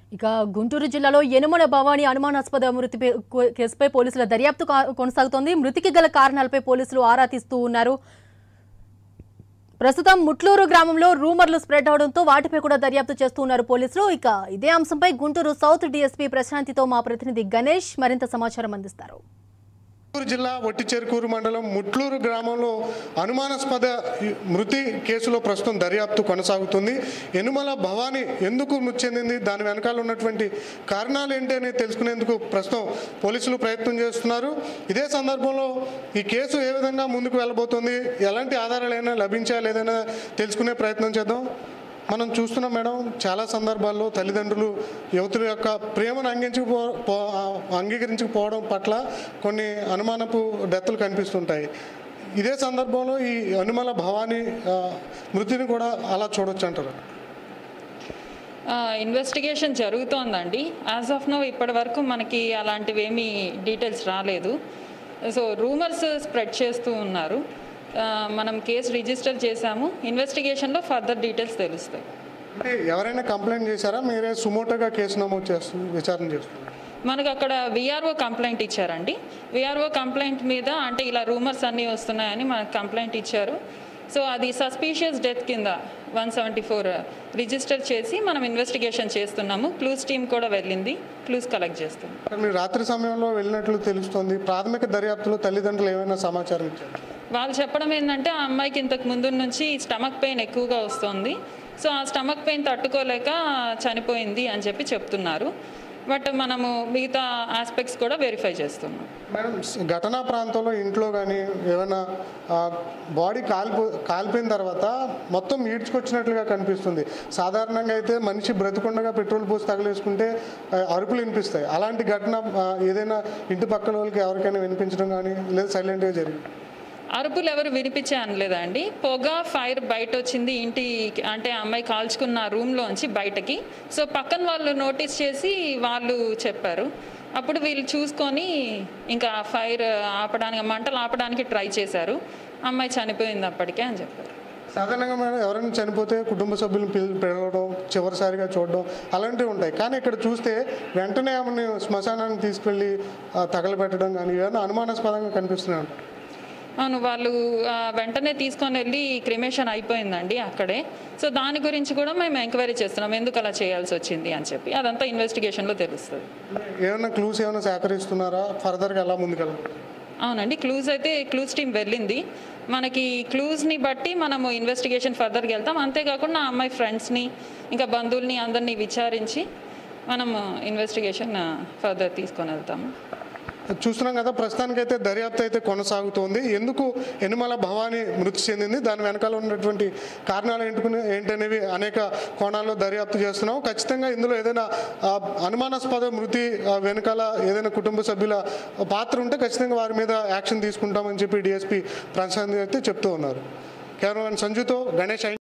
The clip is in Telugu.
ఇక గుంటూరు జిల్లాలో యనుమల భవానీ అనుమానాస్పద మృతిపై కో- కేసుపై పోలీసుల దర్యాప్తు కా- కొనసాగుతోంది మృతికి గల కారణాలపై పోలీసులు ఆరా తీస్తూ ఉన్నారు ప్రస్తుతం ముట్లూరు గ్రామంలో రూమర్లు స్ప్రెడ్ అవడంతో వాటిపై కూడా దర్యాప్తు చేస్తూ ఉన్నారు పోలీసులు ఇక ఇదే అంశంపై గుంటూరు సౌత్ డీఎస్పీ ప్రశాంతితో మా ప్రతినిధి గణేష్ మరింత సమాచారం అందిస్తారు గుంటూరు జిల్లా వట్టిచెరుకూరు మండలం ముట్లూరు గ్రామంలో అనుమానాస్పద మృతి కేసులో ప్రస్తుతం దర్యాప్తు కొనసాగుతుంది ఎనుమల భవాని ఎందుకు మృతి చెందింది దాని వెనకాల ఉన్నటువంటి కారణాలు ఏంటి అనేది తెలుసుకునేందుకు ప్రస్తుతం పోలీసులు ప్రయత్నం చేస్తున్నారు ఇదే సందర్భంలో ఈ కేసు ఏ విధంగా ముందుకు వెళ్ళబోతుంది ఎలాంటి ఆధారాలైనా లభించా లేదైనా తెలుసుకునే ప్రయత్నం చేద్దాం మనం చూస్తున్నాం మేడం చాలా సందర్భాల్లో తల్లిదండ్రులు యువతుల యొక్క ప్రేమను అంగించకపో పో- అంగీకరించకపోవడం పట్ల కొన్ని అనుమానపు డెత్తులు కనిపిస్తుంటాయి ఇదే సందర్భంలో ఈ అనుమల భవానీ ఆ, మృతిని కూడా అలా చూడొచ్చు అంటారు ఇన్వెస్టిగేషన్ జరుగుతోందండి యాజ్ ఆఫ్ నో ఇప్పటి వరకు మనకి అలాంటివి ఏమీ డీటెయిల్స్ రాలేదు సో రూమర్స్ స్ప్రెడ్ చేస్తూ ఉన్నారు ఆ, మనం కేసు రిజిస్టర్ చేశాము ఇన్వెస్టిగేషన్లో ఫర్దర్ డీటెయిల్స్ తెలుస్తాయి అంటే ఎవరైనా కంప్లైంట్ చేశారా మీరే సుమోటోగా కేసు నమోదు చేస్తూ విచారణ చేస్తున్నారు మనకు అక్కడ విఆర్ఓ కంప్లైంట్ ఇచ్చారండి విఆర్ఓ కంప్లైంట్ మీద అంటే ఇలా రూమర్స్ అన్నీ వస్తున్నాయని మనకు కంప్లైంట్ ఇచ్చారు సో అది సస్పీషియస్ డెత్ కింద వన్ సెవెంటీ ఫోర్ రిజిస్టర్ చేసి మనం ఇన్వెస్టిగేషన్ చేస్తున్నాము క్లూస్ టీమ్ కూడా వెళ్ళింది క్లూస్ కలెక్ట్ చేస్తున్నాం కానీ మీరు రాత్రి సమయంలో వెళ్ళినట్లు తెలుస్తోంది ప్రాథమిక దర్యాప్తులో తల్లిదండ్రులు ఏమైనా సమాచారం ఇచ్చారు వాళ్ళు చెప్పడం ఏంటంటే ఆ అమ్మాయికి ఇంతకు ముందు నుంచి స్టమక్ పెయిన్ ఎక్కువగా వస్తుంది సో ఆ స్టమక్ పెయిన్ తట్టుకోలేక చనిపోయింది అని చెప్పి చెప్తున్నారు బట్ మనము మిగతా ఆస్పెక్ట్స్ కూడా వెరిఫై చేస్తున్నాం మేడం ఘటనా ప్రాంతంలో ఇంట్లో కానీ ఏమైనా బాడీ కాలిపో కాలిపోయిన తర్వాత మొత్తం ఈడ్చుకొచ్చినట్లుగా కనిపిస్తుంది సాధారణంగా అయితే మనిషి బ్రతికుండగా పెట్రోల్ పోసి తగిలేసుకుంటే ఆ, అరుపులు వినిపిస్తాయి అలాంటి ఘటన ఆ, ఏదైనా ఇంటి పక్కన వాళ్ళకి ఎవరికైనా వినిపించడం కానీ లేదా సైలెంట్గా జరిగింది అరుపులు ఎవరు వినిపించే అనలేదా అండి పొగ ఫైర్ బయట వచ్చింది ఇంటి అంటే ఆ అమ్మాయి కాల్చుకున్న రూమ్లోంచి బయటకి సో పక్కన వాళ్ళు నోటీస్ చేసి వాళ్ళు చెప్పారు అప్పుడు వీళ్ళు చూసుకొని ఇంకా ఫైర్ ఆపడానికి మంటలు ఆపడానికి ట్రై చేశారు అమ్మాయి చనిపోయింది అప్పటికే అని చెప్పారు సాధారణంగా మేడం ఎవరైనా చనిపోతే కుటుంబ సభ్యులను పిల్ పిలవడం చివరిసారిగా చూడడం అలాంటివి ఉంటాయి కానీ ఇక్కడ చూస్తే వెంటనే ఆమెను శ్మశానానికి తీసుకెళ్ళి ఆ, తగలబెట్టడం కానీ ఏమైనా అనుమానాస్పదంగా కనిపిస్తున్నాయి అంటారు. అవును వాళ్ళు ఆ, వెంటనే తీసుకొని వెళ్ళి క్రిమేషన్ అయిపోయిందండి అక్కడే సో దాని గురించి కూడా మేము ఎంక్వైరీ చేస్తున్నాం ఎందుకు అలా చేయాల్సి వచ్చింది అని చెప్పి అదంతా ఇన్వెస్టిగేషన్లో తెలుస్తుంది ఏమైనా క్లూస్ ఏమైనా సేకరిస్తున్నారా ఫర్దర్గా ఎలా ముందుకెళ్ళాలి అవునండి క్లూజ్ అయితే క్లూజ్ టీం వెళ్ళింది మనకి క్లూజ్ని బట్టి మనము ఇన్వెస్టిగేషన్ ఫర్దర్కి వెళ్తాం అంతేకాకుండా ఆ అమ్మాయి ఫ్రెండ్స్ని ఇంకా బంధువుల్ని అందరినీ విచారించి మనము ఇన్వెస్టిగేషన్ ఫర్దర్ తీసుకొని వెళ్తాము చూస్తున్నాం కదా ప్రస్తుతానికైతే దర్యాప్తు అయితే కొనసాగుతోంది ఎందుకు ఎనుమల భవానీ మృతి చెందింది దాని వెనకాల ఉన్నటువంటి కారణాలు ఏంటుకుని ఏంటనేవి అనేక కోణాల్లో దర్యాప్తు చేస్తున్నాం ఖచ్చితంగా ఇందులో ఏదైనా ఆ, అనుమానాస్పద మృతి ఆ, వెనకాల ఏదైనా కుటుంబ సభ్యుల పాత్ర ఉంటే ఖచ్చితంగా వారి మీద యాక్షన్ తీసుకుంటామని చెప్పి డిఎస్పీ ప్రశాంత్ అయితే చెప్తూ ఉన్నారు కేవలం సంజుతో గణేష్